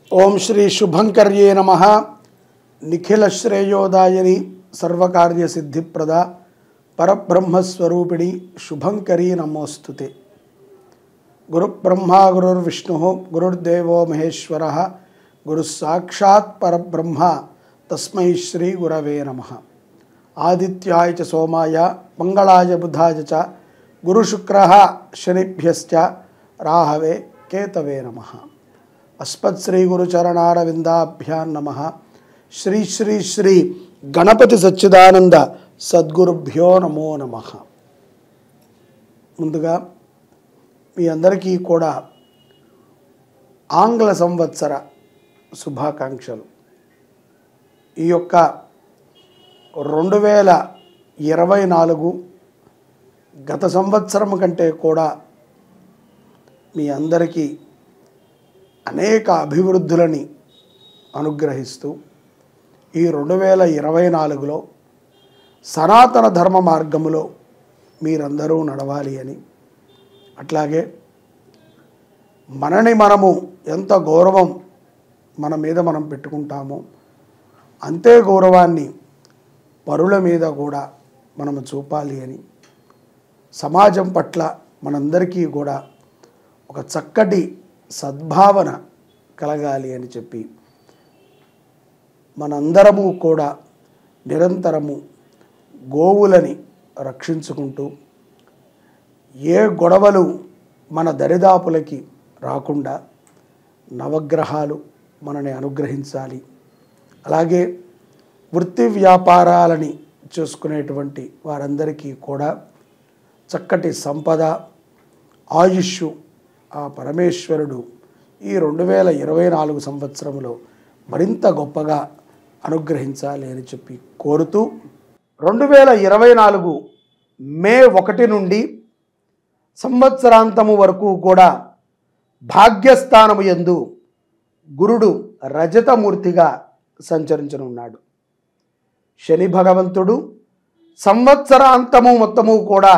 ఓం శ్రీ శుభంకర్యే నమ నిఖిల శ్రేయోదాయని సర్వకార్య సిద్ధిప్రద పరబ్రహ్మస్వరూపిణి శుభంకరీ నమోస్తుతే గురుబ్రహ్మా గురుర్విష్ణు గురుర్దేవో మహేశ్వర గురు సాక్షాత్ పరబ్రహ్మ తస్మై శ్రీ గురవే నమ ఆదిత్యాయ చ సోమాయ మంగళాయ బుధాయ చ గురుశుక్ర శనిభ్యశ్చ రాహవే కేతవే నమ అస్మత్ శ్రీ గురుచరణారవిందాభ్యాం నమ శ్రీ శ్రీ శ్రీ గణపతి సచ్చిదానంద సద్గురుభ్యో నమో నమ ముందుగా మీ అందరికీ కూడా ఆంగ్ల సంవత్సర శుభాకాంక్షలు ఈ యొక్క రెండు వేల ఇరవై నాలుగు గత సంవత్సరం కంటే కూడా మీ అందరికీ అనేక అభివృద్ధులని అనుగ్రహిస్తూ ఈ రెండు వేల ఇరవై నాలుగులో సనాతన ధర్మ మార్గములో మీరందరూ నడవాలి అని అట్లాగే మనని మనము ఎంత గౌరవం మన మీద మనం పెట్టుకుంటామో అంతే గౌరవాన్ని పరుల మీద కూడా మనము చూపాలి అని సమాజం పట్ల మనందరికీ కూడా ఒక చక్కటి సద్భావన కలగాలి అని చెప్పి మనందరము కూడా నిరంతరము గోవులని రక్షించుకుంటూ ఏ గొడవలు మన దరిదాపులకి రాకుండా నవగ్రహాలు మనని అనుగ్రహించాలి అలాగే వృత్తి వ్యాపారాలని చేసుకునేటువంటి వారందరికీ కూడా చక్కటి సంపద ఆయుష్ ఆ పరమేశ్వరుడు ఈ రెండు వేల ఇరవై నాలుగు సంవత్సరంలో మరింత గొప్పగా అనుగ్రహించాలి అని చెప్పి కోరుతూ రెండు వేల ఇరవై నాలుగు మే ఒకటి నుండి సంవత్సరాంతము వరకు కూడా భాగ్యస్థానము యందు గురుడు రజతమూర్తిగా సంచరించనున్నాడు శని భగవంతుడు సంవత్సరాంతము మొత్తము కూడా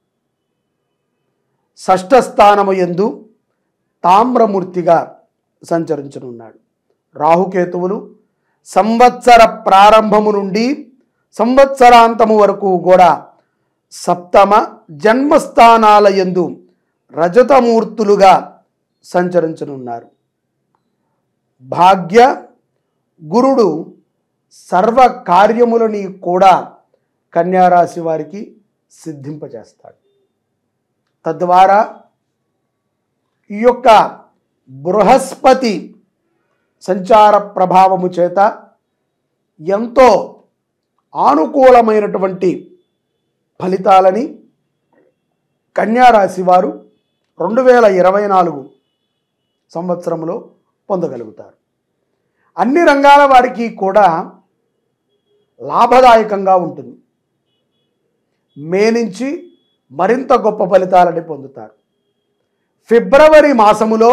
షష్ఠస్థానము యందు తామ్రమూర్తిగా సంచరించనున్నాడు రాహుకేతువులు సంవత్సర ప్రారంభము నుండి సంవత్సరాంతము వరకు కూడా సప్తమ జన్మస్థానాల యందు రజతమూర్తులుగా సంచరించనున్నారు భాగ్య గురుడు సర్వ కార్యములని కూడా కన్యారాశి వారికి సిద్ధింపజేస్తాడు తద్వారా ఈ యొక్క బృహస్పతి సంచార ప్రభావము చేత ఎంతో ఆనుకూలమైనటువంటి ఫలితాలని కన్యారాశి వారు రెండు వేల ఇరవై నాలుగు సంవత్సరంలో పొందగలుగుతారు అన్ని రంగాల వారికి కూడా లాభదాయకంగా ఉంటుంది మే నుంచి మరింత గొప్ప ఫలితాలని పొందుతారు ఫిబ్రవరి మాసములో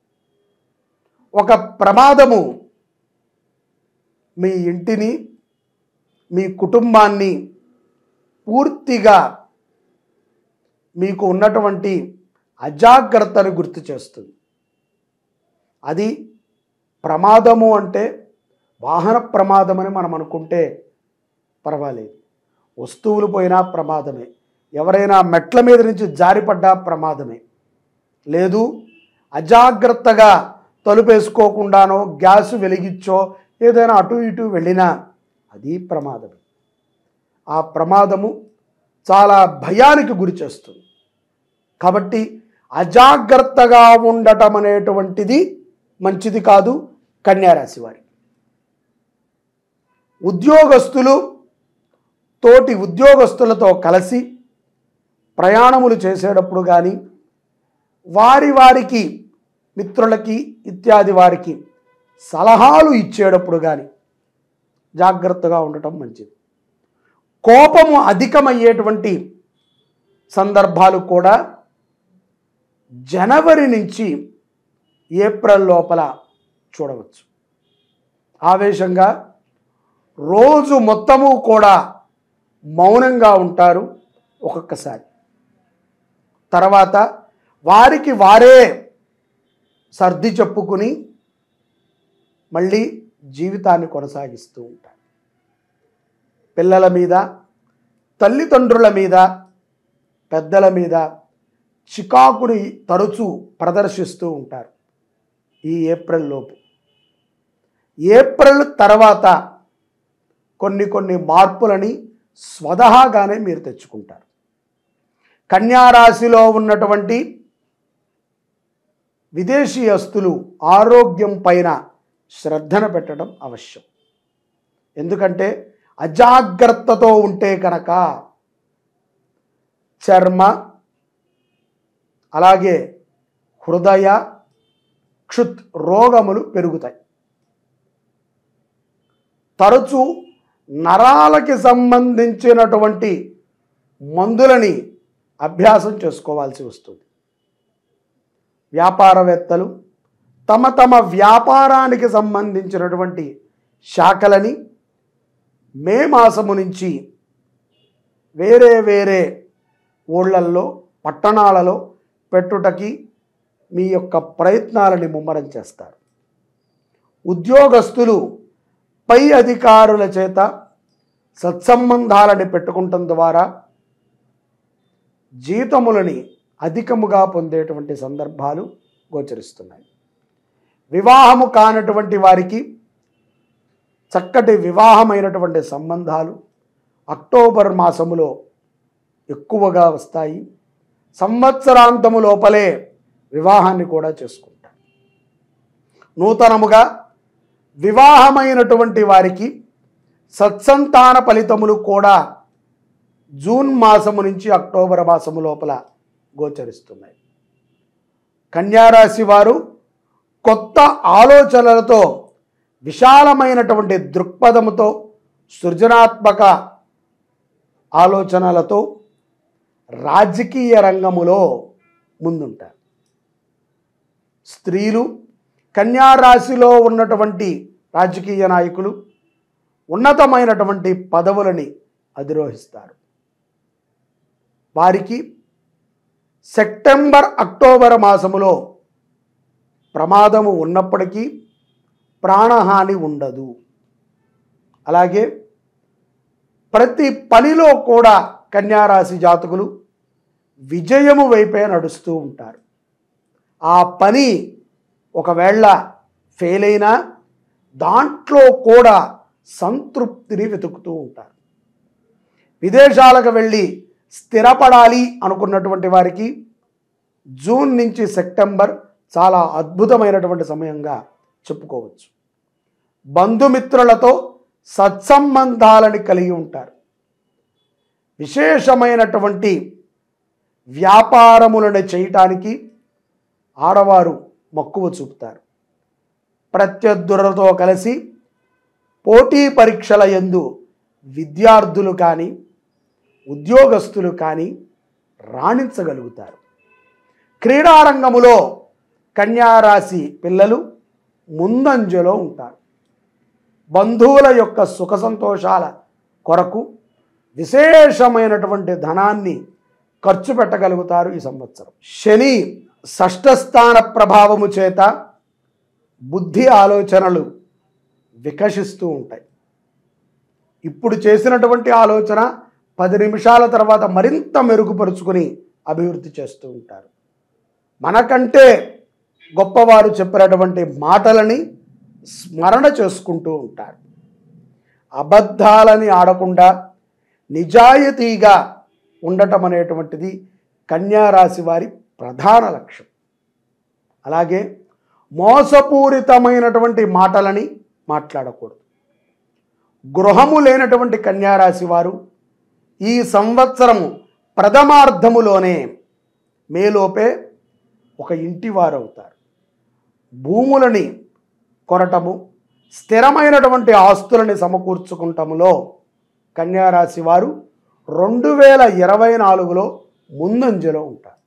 ఒక ప్రమాదము మీ ఇంటిని మీ కుటుంబాన్ని పూర్తిగా మీకు ఉన్నటువంటి అజాగ్రత్తను గుర్తు చేస్తుంది అది ప్రమాదము అంటే వాహన ప్రమాదం అని మనం అనుకుంటే పర్వాలేదు వస్తువులు పోయినా ప్రమాదమే ఎవరైనా మెట్ల మీద నుంచి జారిపడ్డా ప్రమాదమే లేదు అజాగ్రత్తగా తలుపేసుకోకుండానో గ్యాస్ వెలిగించో ఏదైనా అటు ఇటు వెళ్ళినా అది ప్రమాదమే ఆ ప్రమాదము చాలా భయానికి గురి చేస్తుంది కాబట్టి అజాగ్రత్తగా ఉండటం అనేటువంటిది మంచిది కాదు కన్యారాశి వారి ఉద్యోగస్తులు తోటి ఉద్యోగస్తులతో కలిసి ప్రయాణములు చేసేటప్పుడు కానీ వారి వారికి మిత్రులకి ఇత్యాది వారికి సలహాలు ఇచ్చేటప్పుడు కానీ జాగ్రత్తగా ఉండటం మంచిది కోపము అధికమయ్యేటువంటి సందర్భాలు కూడా జనవరి నుంచి ఏప్రిల్ లోపల చూడవచ్చు ఆవేశంగా రోజు మొత్తము కూడా మౌనంగా ఉంటారు ఒక్కొక్కసారి తర్వాత వారికి వారే సర్ది చెప్పుకుని మళ్ళీ జీవితాన్ని కొనసాగిస్తూ ఉంటారు పిల్లల మీద తల్లిదండ్రుల మీద పెద్దల మీద చికాకుని తరచూ ప్రదర్శిస్తూ ఉంటారు ఈ ఏప్రిల్ లోపు ఏప్రిల్ తర్వాత కొన్ని కొన్ని మార్పులని స్వతహాగానే మీరు తెచ్చుకుంటారు కన్యారాశిలో ఉన్నటువంటి విదేశీయస్తులు ఆరోగ్యం పైన శ్రద్ధను పెట్టడం అవశ్యం ఎందుకంటే అజాగ్రత్తతో ఉంటే కనుక చర్మ అలాగే హృదయ క్షుత్ రోగములు పెరుగుతాయి తరచూ నరాలకి సంబంధించినటువంటి మందులని అభ్యాసం చేసుకోవాల్సి వస్తుంది వ్యాపారవేత్తలు తమ తమ వ్యాపారానికి సంబంధించినటువంటి శాఖలని మే మాసము నుంచి వేరే వేరే ఊళ్ళల్లో పట్టణాలలో పెట్టుటకి మీ యొక్క ప్రయత్నాలని ముమ్మరం చేస్తారు ఉద్యోగస్తులు పై అధికారుల చేత సత్సంబంధాలని పెట్టుకుంటం ద్వారా జీతములని అధికముగా పొందేటువంటి సందర్భాలు గోచరిస్తున్నాయి వివాహము కానటువంటి వారికి చక్కటి వివాహమైనటువంటి సంబంధాలు అక్టోబర్ మాసములో ఎక్కువగా వస్తాయి సంవత్సరాంతము లోపలే వివాహాన్ని కూడా చేసుకుంటారు నూతనముగా వివాహమైనటువంటి వారికి సత్సంతాన ఫలితములు కూడా జూన్ మాసము నుంచి అక్టోబర్ మాసము లోపల గోచరిస్తున్నాయి కన్యారాశి వారు కొత్త ఆలోచనలతో విశాలమైనటువంటి దృక్పథముతో సృజనాత్మక ఆలోచనలతో రాజకీయ రంగములో ముందుంటారు స్త్రీలు కన్యారాశిలో ఉన్నటువంటి రాజకీయ నాయకులు ఉన్నతమైనటువంటి పదవులని అధిరోహిస్తారు వారికి సెప్టెంబర్ అక్టోబర్ మాసములో ప్రమాదము ఉన్నప్పటికీ ప్రాణహాని ఉండదు అలాగే ప్రతి పనిలో కూడా కన్యారాశి జాతకులు విజయము వైపే నడుస్తూ ఉంటారు ఆ పని ఒకవేళ ఫెయిల్ అయినా దాంట్లో కూడా సంతృప్తిని వెతుకుతూ ఉంటారు విదేశాలకు వెళ్ళి స్థిరపడాలి అనుకున్నటువంటి వారికి జూన్ నుంచి సెప్టెంబర్ చాలా అద్భుతమైనటువంటి సమయంగా చెప్పుకోవచ్చు బంధుమిత్రులతో సత్సంబంధాలని కలిగి ఉంటారు విశేషమైనటువంటి వ్యాపారములను చేయటానికి ఆడవారు మక్కువ చూపుతారు ప్రత్యర్థులతో కలిసి పోటీ పరీక్షల యందు విద్యార్థులు కానీ ఉద్యోగస్తులు కానీ రాణించగలుగుతారు క్రీడారంగములో కన్యారాశి పిల్లలు ముందంజలో ఉంటారు బంధువుల యొక్క సుఖ సంతోషాల కొరకు విశేషమైనటువంటి ధనాన్ని ఖర్చు పెట్టగలుగుతారు ఈ సంవత్సరం శని షష్ఠస్థాన ప్రభావము చేత బుద్ధి ఆలోచనలు వికసిస్తూ ఉంటాయి ఇప్పుడు చేసినటువంటి ఆలోచన పది నిమిషాల తర్వాత మరింత మెరుగుపరుచుకుని అభివృద్ధి చేస్తూ ఉంటారు మనకంటే గొప్పవారు చెప్పినటువంటి మాటలని స్మరణ చేసుకుంటూ ఉంటారు అబద్ధాలని ఆడకుండా నిజాయితీగా ఉండటం అనేటువంటిది కన్యారాశి వారి ప్రధాన లక్ష్యం అలాగే మోసపూరితమైనటువంటి మాటలని మాట్లాడకూడదు గృహము లేనటువంటి కన్యారాశి వారు ఈ సంవత్సరము ప్రథమార్థములోనే మేలోపే ఒక ఇంటి వారు అవుతారు భూములని కొనటము స్థిరమైనటువంటి ఆస్తులని సమకూర్చుకుంటములో కన్యారాశి వారు రెండు వేల ఇరవై నాలుగులో ముందంజలో ఉంటారు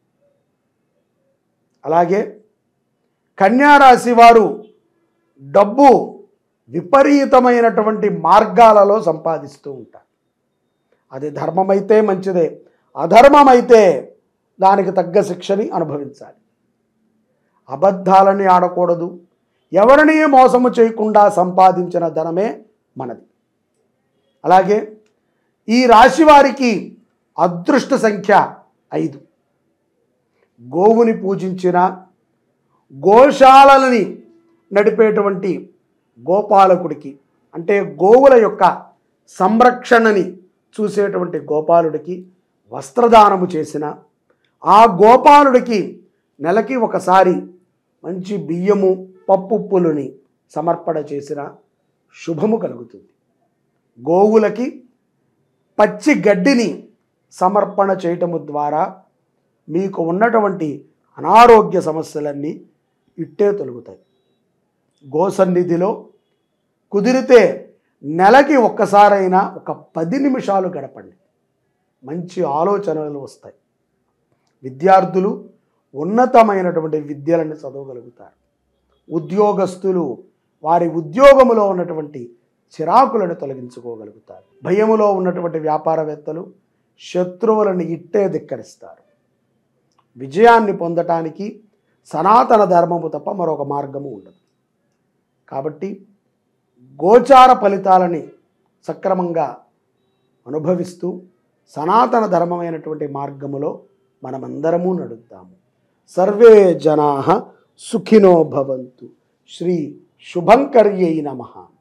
అలాగే కన్యారాశి వారు డబ్బు విపరీతమైనటువంటి మార్గాలలో సంపాదిస్తూ ఉంటారు అది ధర్మమైతే మంచిదే అధర్మమైతే దానికి తగ్గ శిక్షని అనుభవించాలి అబద్ధాలని ఆడకూడదు ఎవరిని మోసము చేయకుండా సంపాదించిన ధనమే మనది అలాగే ఈ రాశి వారికి అదృష్ట సంఖ్య ఐదు గోవుని పూజించిన గోశాలలని నడిపేటువంటి గోపాలకుడికి అంటే గోవుల యొక్క సంరక్షణని చూసేటువంటి గోపాలుడికి వస్త్రదానము చేసిన ఆ గోపాలుడికి నెలకి ఒకసారి మంచి బియ్యము పప్పుప్పులని సమర్పణ చేసిన శుభము కలుగుతుంది గోవులకి పచ్చి గడ్డిని సమర్పణ చేయటము ద్వారా మీకు ఉన్నటువంటి అనారోగ్య సమస్యలన్నీ ఇట్టే తొలుగుతాయి గోసన్నిధిలో కుదిరితే నెలకి ఒక్కసారైనా ఒక పది నిమిషాలు గడపండి మంచి ఆలోచనలు వస్తాయి విద్యార్థులు ఉన్నతమైనటువంటి విద్యలను చదవగలుగుతారు ఉద్యోగస్తులు వారి ఉద్యోగములో ఉన్నటువంటి చిరాకులను తొలగించుకోగలుగుతారు భయములో ఉన్నటువంటి వ్యాపారవేత్తలు శత్రువులను ఇట్టే ధిక్కరిస్తారు విజయాన్ని పొందటానికి సనాతన ధర్మము తప్ప మరొక మార్గము ఉండదు కాబట్టి గోచార ఫలితాలని సక్రమంగా అనుభవిస్తూ సనాతన ధర్మమైనటువంటి మార్గములో మనమందరము నడుద్దాము సర్వే జనా సుఖినో భవంతు శ్రీ శుభంకర్యై నమః